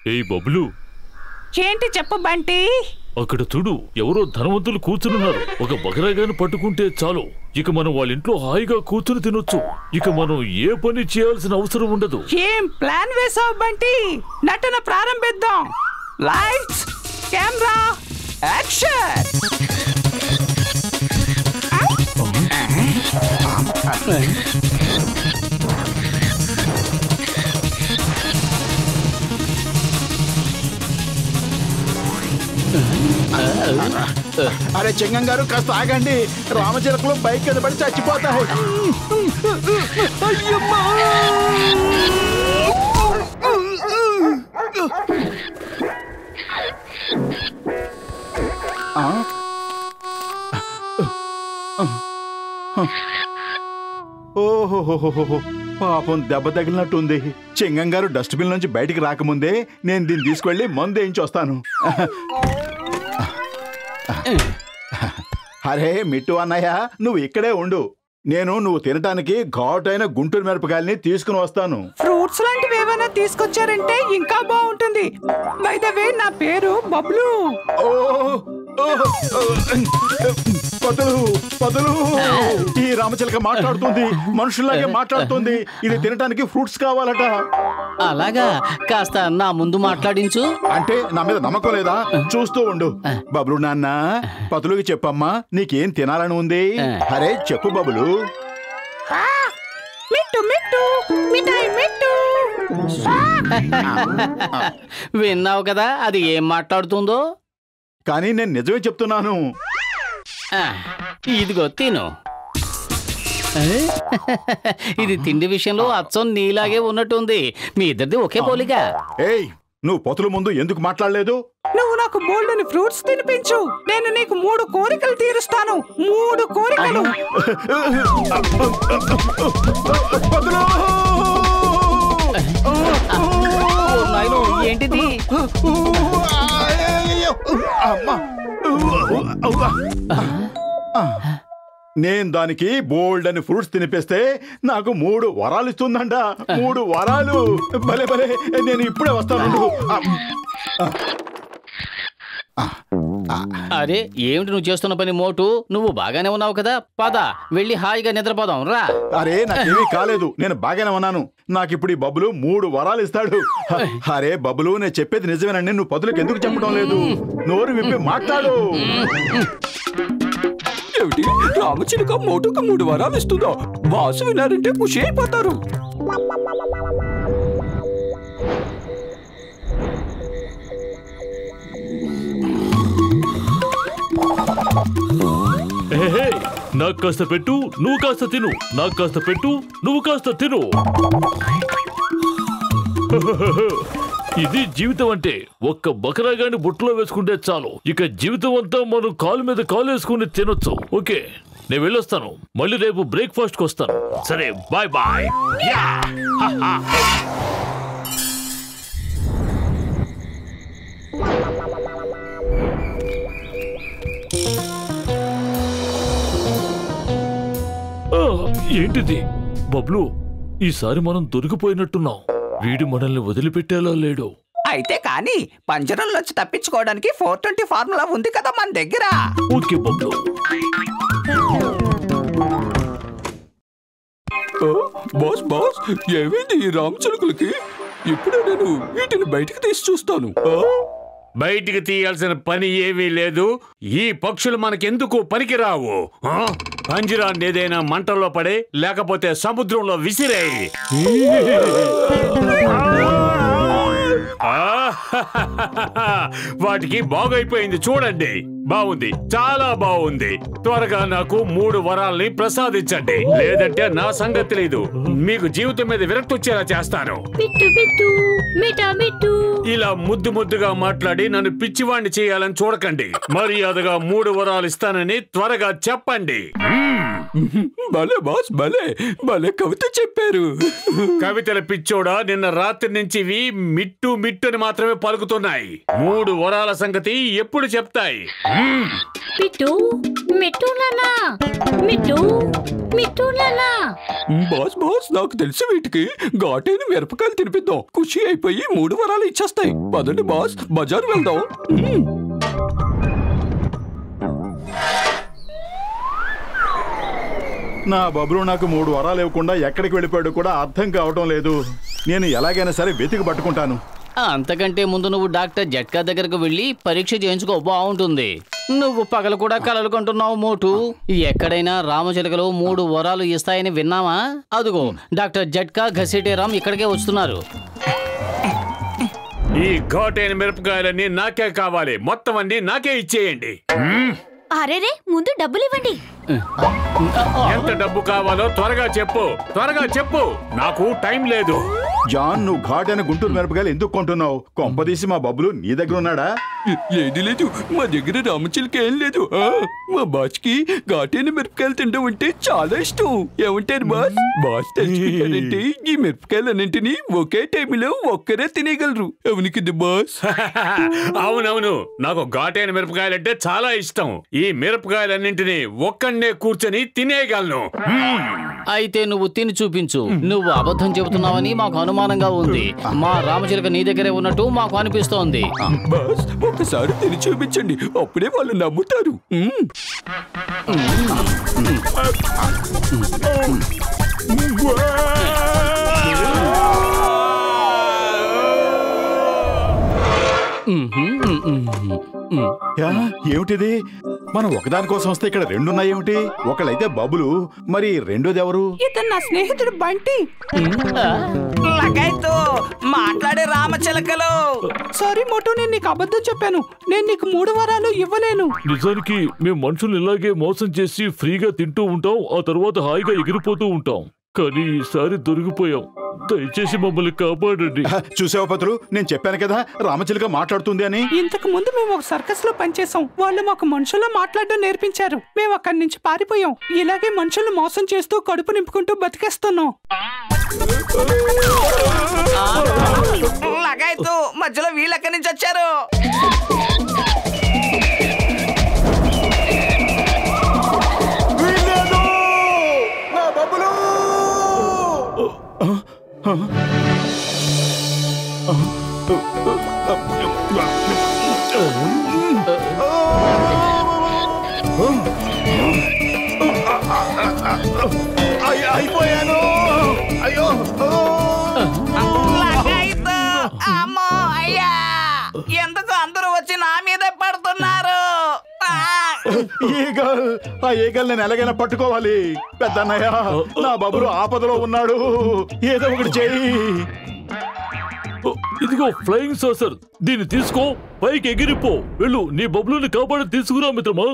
ఏయ్ బబ్లు ఏంటి చెప్పు బంటి అక్కడ చూడు ఎవరో ధనవంతులు కూర్చునున్నారు ఒక బకరాగాని పట్టుకుంటే చాలు ఇక మనం వాళ్ళ ఇంట్లో హాయిగా కూర్చుని తినొచ్చు ఇక మనం ఏ పని చేయాల్సిన అవసరం ఉండదు ఏం ప్లాన్ వేసావు బంటి నటన ప్రారంభిద్దాం లైట్స్ కెమెరా యాక్షన్ అరే చెంగం గారు కాస్త ఆగండి రామచిలకలు బైక్ కింద పడి చచ్చిపోతాయి అయ్యమ్మా! ఆ? ఓహోహోహోహో పాపం దెబ్బ తగిలినట్టుంది చెంగం గారు డస్ట్బిన్ నుంచి బయటికి రాకముందే నేను దీన్ని తీసుకెళ్లి మందు వేయించి వస్తాను అరే మిట్టు అన్నయ్య నువ్వు ఇక్కడే ఉండు నేను నువ్వు తినటానికి ఘాటైన గుంటూరు మిరపకాయల్ని తీసుకుని వస్తాను ఫ్రూట్స్ లాంటివి ఏమైనా తీసుకొచ్చారంటే ఇంకా బాగుంటుంది బై ద వే నా పేరు బబ్లు ఓ, ఓ, ఓ, పదులు పదులు ఈ రామచిలక మాట్లాడుతుంది మనుషుల్లాగే మాట్లాడుతుంది ఇది తినటానికి ఫ్రూట్స్ కావాలట అలాగా కాస్త నా ముందు మాట్లాడించు అంటే నా మీద నమ్మకం లేదా చూస్తూ ఉండు బబులు నాన్న పతులుకి చెప్పమ్మా నీకేం తినాలని ఉంది అరే చెప్పు బబులు మిట్టు మిట్టు మిఠాయి మిట్టు విన్నావు కదా అది ఏం మాట్లాడుతుందో కానీ నేను నిజమే చెప్తున్నాను ఆ, ఇదిగో తిను ఏ? ఇది తిండి విషయంలో అచ్చం నీలాగే ఉన్నట్టుంది మీ ఇద్దరిది ఒకే పోలిక ఏయ్ నువ్వు పతుల ముందు ఎందుకు మాట్లాడలేదు నువ్వు నాకు బోల్డెన్ ఫ్రూట్స్ తినిపించు నేను నీకు మూడు కోరికలు తీరుస్తాను మూడు కోరికలు పతులు ఓ నాయనో, ఏంటిది అమ్మా నేను దానికి బోల్డ్ అని ఫ్రూట్స్ తినిపిస్తే నాకు మూడు వరాలు ఇస్తుందంట మూడు వరాలు భలే భలే నేను ఇప్పుడే వస్తాను అరే ఏమిటి నువ్వు చేస్తున్న పని మోటు నువ్వు బాగానే ఉన్నావు కదా పద వెళ్ళి హాయిగా నిద్రపోదాం రా అరే నాకేమీ కాలేదు నేను బాగానే ఉన్నాను నాకు ఇప్పుడు ఈ బబ్బులు మూడు వరాలు ఇస్తాడు హ, అరే బబ్బులు నేను చెప్పేది నిజమేనండి నువ్వు పదులకు ఎందుకు చెప్పడం లేదు నోరు విప్పి మాట్లాడు ఏమిటి రామచిలుక మోటుకు మూడు వరాలు ఇస్తుందా బాసు వినారంటే ఖుషి అయిపోతారు ఏహే, నాకు కాస్త పెట్టు నువ్వు కాస్త తిను నాకు కాస్త పెట్టు నువ్వు కాస్త తిను ఇది జీవితం అంటే ఒక్క బకరాగాని బుట్టలో వేసుకుంటే చాలు ఇక జీవితం అంతా మనం కాలు మీద కాలు వేసుకుని తినొచ్చు ఓకే నేను వెళ్ళొస్తాను మళ్ళీ రేపు బ్రేక్ఫాస్ట్ కి వస్తాను సరే బాయ్ బాయ్ యా! హా, హా. ఆ, ఏంటిది బబ్లు ఈసారి మనం దొరికిపోయినట్టున్నాం వీడు మనల్ని వదిలిపెట్టేలా లేడు అయితే కానీ పంజరంలోంచి తప్పించుకోవడానికి ఫోర్ ట్వంటీ ఫార్ములా ఉంది కదా మన దగ్గర ఓకే బబ్లు ఆ, బాస్ బాస్ ఏమైంది ఈ రామచిలుకలకి ఇప్పుడే నేను వీటిని బయటికి తీసి చూస్తాను ఆ? బయటికి తీయాల్సిన పని ఏమీ లేదు ఈ పక్షులు మనకెందుకు పనికిరావు ఆ? పంజరాన్ని ఏదైనా మంటల్లో పడే లేకపోతే సముద్రంలో విసిరేయి వాటికి బాగైపోయింది చూడండి బాగుంది చాలా బాగుంది త్వరగా నాకు మూడు వరాల్ని ప్రసాదించండి లేదంటే నా సంగతి తెలీదు మీకు జీవితం మీద విరక్తి వచ్చేలా చేస్తాను మిట్టు మిట్టు మిఠా మిట్టు ఇలా ముద్దు ముద్దుగా మాట్లాడి నన్ను పిచ్చివాణ్ణి చేయాలని చూడకండి మర్యాదగా మూడు వరాలు ఇస్తానని త్వరగా చెప్పండి మ్మ్. భలే బాస్ భలే భలే కవిత చెప్పారు కవితల పిచ్చోడా నిన్న రాత్రి నుంచి ఇవి మిట్టు మిట్టు అని మాత్రమే పలుకుతున్నాయి మూడు వరాల సంగతి ఎప్పుడు చెప్తాయి మ్మ్. మిట్టు మిట్టు నానా మిట్టు మిట్టు నానా బాస్ బాస్ నాకు తెలిసి వీటికి ఘాటైన మిరపకాయలు తినిపిద్దాం ఖుషి అయిపోయి మూడు వరాలు ఇచ్చేస్తాయి పదండి బాస్ బజార్ వెళ్దాం మ్మ్. నా బబులు నాకు మూడు వరాలు ఇవ్వకుండా ఎక్కడికి వెళ్ళిపోయాడు కూడా అర్థం కావటం లేదు నేను ఎలాగైనా సరే వెతికి పట్టుకుంటాను అంతకంటే ముందు నువ్వు డాక్టర్ జట్కా దగ్గరకు వెళ్ళి పరీక్ష చేయించుకో బాగుంటుంది నువ్వు పగలు కూడా కలలు కొంటున్నావు మోటు ఎక్కడైనా రామచిలకలు మూడు వరాలు ఇస్తాయని విన్నావా అదుగో డాక్టర్ జట్కా ఘసేటేరామ్ ఇక్కడికే వస్తున్నారు ఈ ఘాటైన మిరపకాయలన్నీ నాకే కావాలి మొత్తం అన్ని నాకే ఇచ్చేయండి మ్మ్. అరేరే ముందు డబ్బులు ఇవ్వండి ఎంత డబ్బు కావాలో త్వరగా చెప్పు త్వరగా చెప్పు నాకు టైం లేదు జాన్ నువ్వు ఘాటైన గుంటూరు మిరపకాయలు ఎందుకు కొంటున్నావు కొంపదీసి మా బబ్బులు నీ దగ్గర ఉన్నాడా లేదు లేదు మా దగ్గర రామచిలక ఏం లేదు ఆ, మా బాస్కి ఘాటైన మిరపకాయలు తినడం అంటే చాలా ఇష్టం ఏమంటారు బాస్ బాస్ తెలుసుకుంటారంటే ఈ మిరపకాయలన్నింటినీ ఒకే టైంలో ఒక్కరే తినేయగలరు అవును కదా బాస్ అవునవును నాకు ఘాటైన మిరపకాయలంటే చాలా ఇష్టం ఈ మిరపకాయలన్నింటినీ ఒక్కడే కూర్చొని తినేయగలను మ్మ్. అయితే నువ్వు తిని చూపించు నువ్వు అబద్ధం చెబుతున్నావని మాకు అనుమానంగా ఉంది మా రామచిలక నీ దగ్గరే ఉన్నట్టు మాకు అనిపిస్తోంది బాస్ ఒకసారి తిని చూపించండి అప్పుడే వాళ్ళు నమ్ముతారు మ్మ్. యా, ఏమిటిది మనం ఒకదాని కోసం వస్తే ఇక్కడ రెండున్నాయేమిటి ఒకళ్ళైతే బబులు మరి రెండోది ఎవరు ఇతను నా స్నేహితుడు బంటి లగైతు మాట్లాడే రామచిలకలు సారీ మోటు నేను నీకు అబద్ధం చెప్పాను నేను నీకు మూడు వరాలు ఇవ్వలేను నిజానికి మేము మనుషుల్ని ఇలాగే మోసం చేసి ఫ్రీగా తింటూ ఉంటాం ఆ తర్వాత హాయిగా ఎగిరిపోతూ ఉంటాం కానీ ఈసారి దొరికిపోయాం దయచేసి మమ్మల్ని కాపాడండి హ, చూసావా పతులు నేను చెప్పాను కదా రామచిలుక మాట్లాడుతుంది అని ఇంతకు ముందు మేము ఒక సర్కస్ లో పనిచేసాం వాళ్ళు మాకు మనుషుల్లో మాట్లాడడం నేర్పించారు మేము అక్కడి నుంచి పారిపోయాం ఇలాగే మనుషులు మోసం చేస్తూ కడుపు నింపుకుంటూ బతికేస్తున్నాం లగైతు మధ్యలో వీళ్ళు ఎక్కడి నుంచి వచ్చారు నా బబులు అయ్- అయిపోయాను అయ్యో లగైతు అమ్మో అయ్యా ఎందుకు అందరూ వచ్చి నా మీదే పడుతున్నారు ఆ! ఈగల్ ఆ ఈగల్ నేను ఎలాగైనా పట్టుకోవాలి పెద్దన్నయ్య నా బబులు ఆపదలో ఉన్నాడు ఏదో ఒకటి చెయ్యి ఓ, ఇదిగో ఫ్లయింగ్ సాసర్ దీన్ని తీసుకో పైకి ఎగిరిపో వెళ్ళు నీ బబ్బులని కాపాడి తీసుకురా మిత్రమా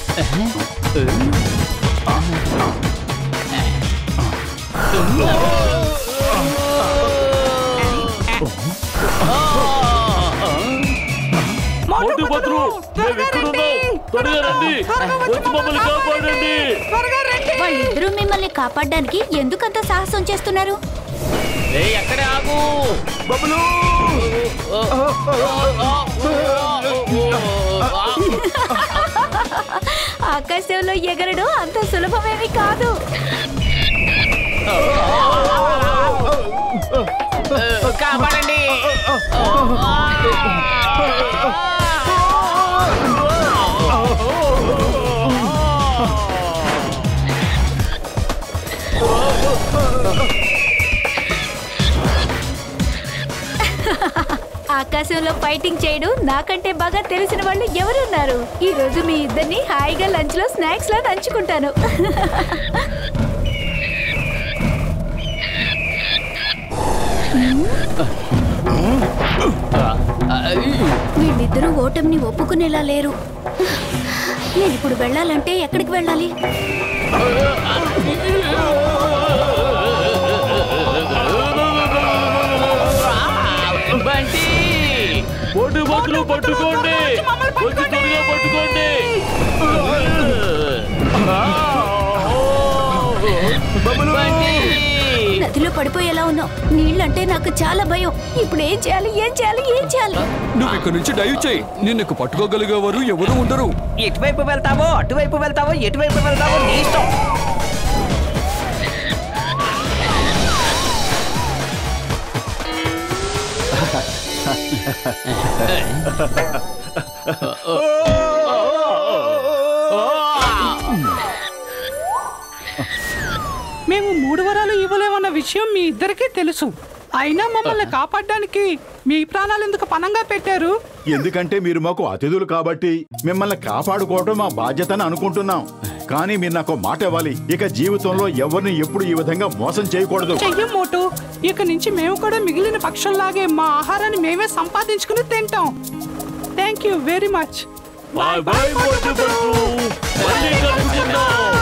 మోటు బతులు మేము ఎక్కడున్నాం త్వరగా రండి వచ్చి మమ్మల్ని కాపాడండి త్వరగా రండి వాళ్ళిద్దరూ మిమ్మల్ని కాపాడడానికి ఎందుకంత సాహసం చేస్తున్నారు ఏయ్, అక్కడే ఆగు బబులు ఆకాశంలో ఎగరడం అంత సులభమేమి కాదు కాపాడండి ఆకాశంలో ఫైటింగ్ చేయడం నాకంటే బాగా తెలిసిన వాళ్ళు ఎవరున్నారు ఈ రోజు మీ ఇద్దరిని హాయిగా లంచ్ లో స్నాక్స్ లా నంచుకుంటాను వీళ్ళిద్దరూ ఓటమిని ఒప్పుకునేలా లేరు నేను ఇప్పుడు వెళ్ళాలంటే ఎక్కడికి వెళ్ళాలి బంటి మోటు బతులు పట్టుకోండి వచ్చి త్వరగా పట్టుకోండి బంటి! నదిలో పడిపోయేలా ఉన్నావు నీళ్ళంటే నాకు చాలా భయం ఇప్పుడు ఏం చేయాలి ఏం చేయాలి ఏం చేయాలి నువ్వు ఇక్కడ నుంచి డైవ్ చేయి నిన్ను పట్టుకోగలిగేవారు ఎవరు ఉండరు ఎటువైపు వెళ్తావో అటువైపు వెళ్తావో ఎటువైపు వెళ్తావో నీ ఇష్టం మేము మూడు వరాలు ఇవ్వలేమన్న విషయం మీ ఇద్దరికీ తెలుసు అయినా మమ్మల్ని కాపాడడానికి మీ ప్రాణాలు ఎందుకు పనంగా పెట్టారు ఎందుకంటే మీరు మాకు అతిథులు కాబట్టి మిమ్మల్ని కాపాడుకోవడం మా బాధ్యతని అనుకుంటున్నాం కానీ మీరు నాకు ఒక మాట ఇవ్వాలి ఇక జీవితంలో ఎవరిని ఎప్పుడు ఈ విధంగా మోసం చేయకూడదు చెయ్యం మోటు ఇక నుంచి మేము కూడా మిగిలిన పక్షుల్లాగే మా ఆహారాన్ని మేమే సంపాదించుకుని తింటాం thank you very much bye bye మోటు బట్టు మళ్ళీ కలుసుకుందాం